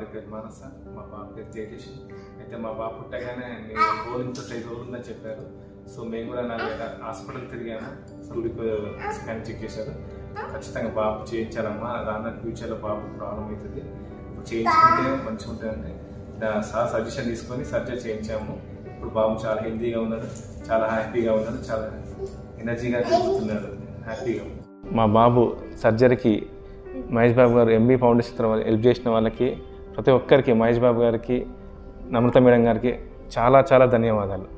భార్య పేరు మానస మా బాబు పేరు తేజేష్ అయితే మా బాబు పుట్టగానే మీరు గోలింతో ఐదు రోజులు ఉందని చెప్పారు సో మేము కూడా నా హాస్పిటల్ తిరిగాను సో మీకు స్కాన్ చెక్ చేశారు ఖచ్చితంగా బాబు చేయించాలమ్మా రాన్న ఫ్యూచర్లో బాబు ప్రాబ్లం అవుతుంది చేయించుకుంటే మంచిగా ఉంటుందంటే దా- సార్ సజెషన్ తీసుకొని సర్జరీ చేయించాము ఇప్పుడు బాబు చాలా హెల్తీగా ఉన్నాడు చాలా హ్యాపీగా ఉన్నాడు చాలా ఎనర్జీగా తిరుగుతున్నాడు హ్యాపీగా మా బాబు సర్జరీకి మహేష్ బాబు గారు ఎంబీ ఫౌండేషన్ తరఫున హెల్ప్ చేసిన వాళ్ళకి ప్రతి ఒక్కరికి మహేష్ బాబు గారికి నమ్రత మేడం గారికి చాలా చాలా ధన్యవాదాలు